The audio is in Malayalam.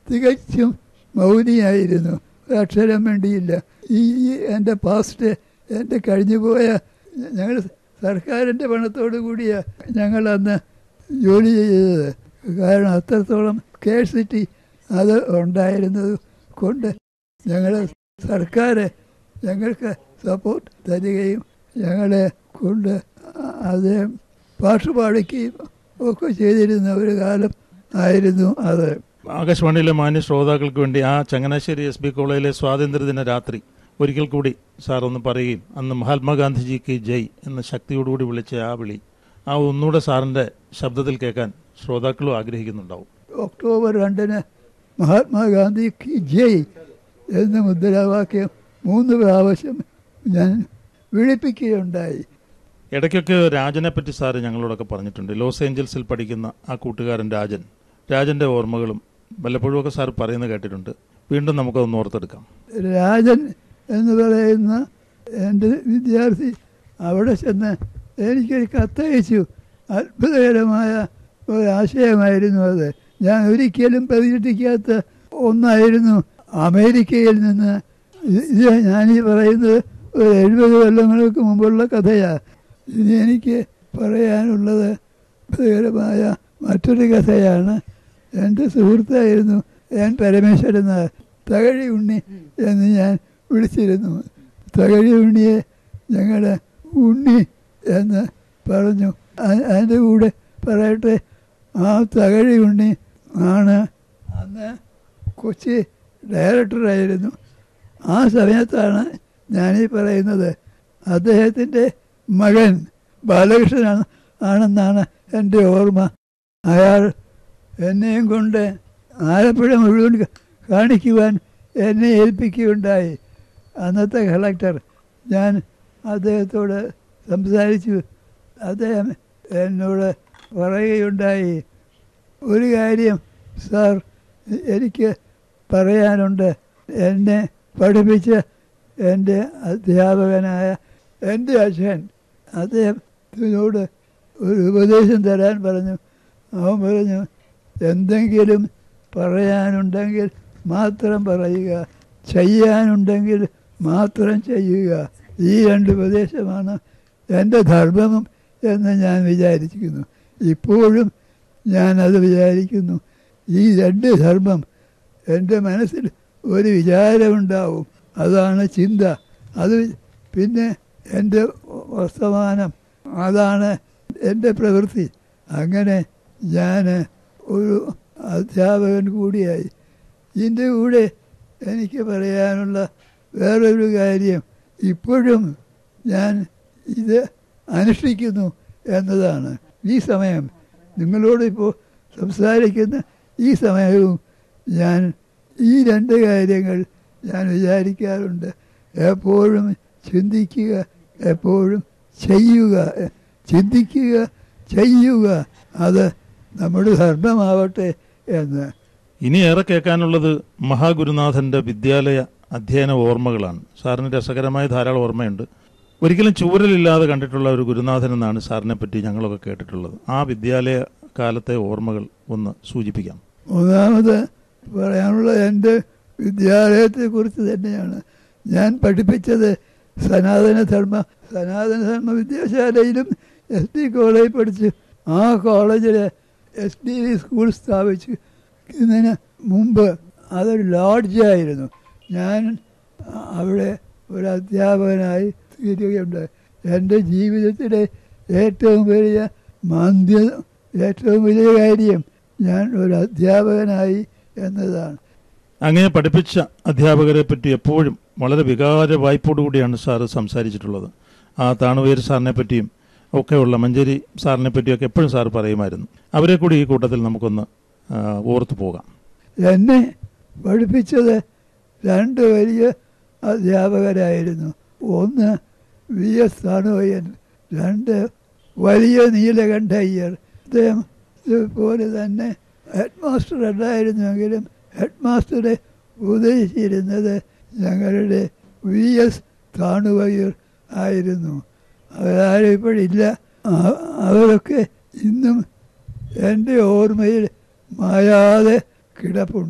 തികച്ചും മൗനിയായിരുന്നു ഒരക്ഷരം വേണ്ടിയില്ല ഈ ഈ എൻ്റെ പാസ്റ്റ് എൻ്റെ കഴിഞ്ഞുപോയ ഞങ്ങൾ സർക്കാരിൻ്റെ പണത്തോടു കൂടിയാണ് ഞങ്ങൾ അന്ന് ജോലി ചെയ്തത് കാരണം അത്രത്തോളം കേഴ്സിറ്റി അത് ഉണ്ടായിരുന്നത് കൊണ്ട് ഞങ്ങൾ സർക്കാർ ഞങ്ങൾക്ക് സപ്പോർട്ട് തരികയും ഞങ്ങളെ കൊണ്ട് അത് പാട്ട് പാടിക്കുകയും ഒക്കെ ചെയ്തിരുന്ന ഒരു കാലം ആയിരുന്നു അത് ആകാശവാണിയിലെ മാന്യ ശ്രോതാക്കൾക്ക് വേണ്ടി ആ ചങ്ങനാശ്ശേരി എസ് ബി കോളേജിലെ സ്വാതന്ത്ര്യദിന രാത്രി ഒരിക്കൽ കൂടി സാർ ഒന്ന് പറയുകയും അന്ന് മഹാത്മാഗാന്ധിജിക്ക് ജയ് എന്ന ശക്തിയോടുകൂടി വിളിച്ച ആ വിളി ആ ഒന്നുകൂടെ സാറിന്റെ ശബ്ദത്തിൽ കേൾക്കാൻ ശ്രോതാക്കളും ആഗ്രഹിക്കുന്നുണ്ടാവും ഒക്ടോബർ രണ്ടിന് മഹാത്മാഗാന്ധിക്ക് ജയ് എന്ന മുദ്രാവാക്യം മൂന്ന് പ്രാവശ്യം ഞാൻ വിളിപ്പിക്കുകയുണ്ടായി ഇടയ്ക്കൊക്കെ രാജനെ പറ്റി സാറ് ഞങ്ങളോടൊക്കെ പറഞ്ഞിട്ടുണ്ട് ലോസ് ഏഞ്ചൽസിൽ പഠിക്കുന്ന ആ കൂട്ടുകാരൻ രാജൻ രാജന്റെ ഓർമ്മകളും വല്ലപ്പോഴും ഒക്കെ സാർ പറയുന്നത് കേട്ടിട്ടുണ്ട് വീണ്ടും നമുക്കതൊന്ന് ഓർത്തെടുക്കാം രാജൻ എന്ന് പറയുന്ന എൻ്റെ വിദ്യാർത്ഥി അവിടെ ചെന്ന് എനിക്കൊരു കത്തയച്ചു അത്ഭുതകരമായ ഒരാശയമായിരുന്നു അത് ഞാൻ ഒരിക്കലും പ്രതീക്ഷിക്കാത്ത ഒന്നായിരുന്നു അമേരിക്കയിൽ നിന്ന് ഇത് ഞാനീ പറയുന്നത് ഒരു എഴുപത് കൊല്ലങ്ങൾക്ക് മുമ്പുള്ള കഥയാണ് ഇനി എനിക്ക് പറയാനുള്ളത് അത്ഭുതകരമായ മറ്റൊരു കഥയാണ് എൻ്റെ സുഹൃത്തായിരുന്നു ഞാൻ പരമേശ്വരൻ നായർ തകഴി ഉണ്ണി എന്ന് ഞാൻ വിളിച്ചിരുന്നു തകഴി ഉണ്ണിയെ ഞങ്ങൾ ഉണ്ണി എന്ന് പറഞ്ഞു അ- അതിൻ്റെ കൂടെ പറയട്ടെ ആ തകഴി ഉണ്ണി ആണ് അന്ന് കൊച്ചി ഡയറക്ടറായിരുന്നു ആ സമയത്താണ് ഞാനീ പറയുന്നത് അദ്ദേഹത്തിൻ്റെ മകൻ ബാലകൃഷ്ണനാണ് ആണെന്നാണ് എൻ്റെ ഓർമ്മ അയാൾ എന്നെയും കൊണ്ട് ആലപ്പുഴ മുഴുവൻ കാണിക്കുവാൻ എന്നെ ഏൽപ്പിക്കുകയുണ്ടായി അന്നത്തെ കളക്ടർ ഞാൻ അദ്ദേഹത്തോട് സംസാരിച്ചു അദ്ദേഹം എന്നോട് പറയുകയുണ്ടായി ഒരു കാര്യം സാർ എനിക്ക് പറയാനുണ്ട് എന്നെ പഠിപ്പിച്ച എൻ്റെ അധ്യാപകനായ എൻ്റെ അച്ഛൻ അദ്ദേഹത്തിനോട് ഒരു ഉപദേശം തരാൻ പറഞ്ഞു അവൻ പറഞ്ഞു എന്തെങ്കിലും പറയാനുണ്ടെങ്കിൽ മാത്രം പറയുക ചെയ്യാനുണ്ടെങ്കിൽ മാത്രം ചെയ്യുക ഈ രണ്ട് ഉപദേശമാണ് എൻ്റെ ധർമ്മം എന്ന് ഞാൻ വിചാരിക്കുന്നു ഇപ്പോഴും ഞാനത് വിചാരിക്കുന്നു ഈ രണ്ട് ധർമ്മം എൻ്റെ മനസ്സിൽ ഒരു വിചാരമുണ്ടാവും അതാണ് ചിന്ത അത് പിന്നെ എൻ്റെ വർത്തമാനം അതാണ് എൻ്റെ പ്രവൃത്തി അങ്ങനെ ഞാൻ ഒരു അധ്യാപകൻ കൂടിയായി ഇതിൻ്റെ കൂടെ എനിക്ക് പറയാനുള്ള വേറൊരു കാര്യം ഇപ്പോഴും ഞാൻ ഇത് അനുഷ്ഠിക്കുന്നു എന്നതാണ് ഈ സമയം നിങ്ങളോട് ഇപ്പോൾ സംസാരിക്കുന്ന ഈ സമയവും ഞാൻ ഈ രണ്ട് കാര്യങ്ങൾ ഞാൻ വിചാരിക്കാറുണ്ട് എപ്പോഴും ചിന്തിക്കുക എപ്പോഴും ചെയ്യുക ചിന്തിക്കുക ചെയ്യുക അത് നമ്മുടെ ധർമ്മമാവട്ടെ എന്ന് ഇനി ഏറെ കേൾക്കാനുള്ളത് മഹാഗുരുനാഥന്റെ വിദ്യാലയ അധ്യയന ഓർമ്മകളാണ് സാറിന് രസകരമായ ധാരാളം ഓർമ്മയുണ്ട് ഒരിക്കലും ചൂരലില്ലാതെ കണ്ടിട്ടുള്ള ഒരു ഗുരുനാഥൻ എന്നാണ് സാറിനെ പറ്റി ഞങ്ങളൊക്കെ കേട്ടിട്ടുള്ളത് ആ വിദ്യാലയ കാലത്തെ ഓർമ്മകൾ ഒന്ന് സൂചിപ്പിക്കാം ഒന്നാമത് പറയാനുള്ള എൻ്റെ വിദ്യാലയത്തെക്കുറിച്ച് തന്നെയാണ് ഞാൻ പഠിപ്പിച്ചത് സനാതന ധർമ്മ സനാതന ധർമ്മ വിദ്യാശാലയിലും എസ് ഡി കോളേജിൽ പഠിച്ചു ആ കോളേജിൽ എസ് ഡി വി സ്കൂൾ സ്ഥാപിച്ചു ഇതിന് മുമ്പ് അതൊരു ലോഡ്ജായിരുന്നു ഞാൻ അവിടെ ഒരു അധ്യാപകനായി തീരുകയുണ്ടായി എൻ്റെ ജീവിതത്തിലെ ഏറ്റവും വലിയ മാന്ദ്യ ഏറ്റവും വലിയ കാര്യം ഞാൻ ഒരു അധ്യാപകനായി എന്നതാണ് അങ്ങനെ പഠിപ്പിച്ച അധ്യാപകരെ പറ്റി എപ്പോഴും വളരെ വികാര വായ്പോടുകൂടിയാണ് സാറ് സംസാരിച്ചിട്ടുള്ളത് ആ താണുവേര് സാറിനെ പറ്റിയും ഒക്കെയുള്ള മഞ്ചേരി സാറിനെ പറ്റിയൊക്കെ എപ്പോഴും സാർ പറയുമായിരുന്നു അവരെ കൂടി ഈ കൂട്ടത്തിൽ നമുക്കൊന്ന് ആ, ഓർത്തു പോകാം എന്നെ പഠിപ്പിച്ചത് രണ്ട് വലിയ അധ്യാപകരായിരുന്നു ഒന്ന് വി എസ് താണോയൻ രണ്ട് വലിയ നീലകണ്ഠയ്യർ അദ്ദേഹം പോലെ തന്നെ ഹെഡ് മാസ്റ്റർ അല്ലായിരുന്നുവെങ്കിലും ഹെഡ് മാസ്റ്ററെ ഉപദേശിച്ചിരുന്നത് ഞങ്ങളുടെ വി എസ് താണുവയ്യർ ആയിരുന്നു അവരാരും ഇപ്പോഴില്ല ആ- അവരൊക്കെ ഇന്നും എൻ്റെ ഓർമ്മയിൽ മായാതെ കിടപ്പുണ്ട്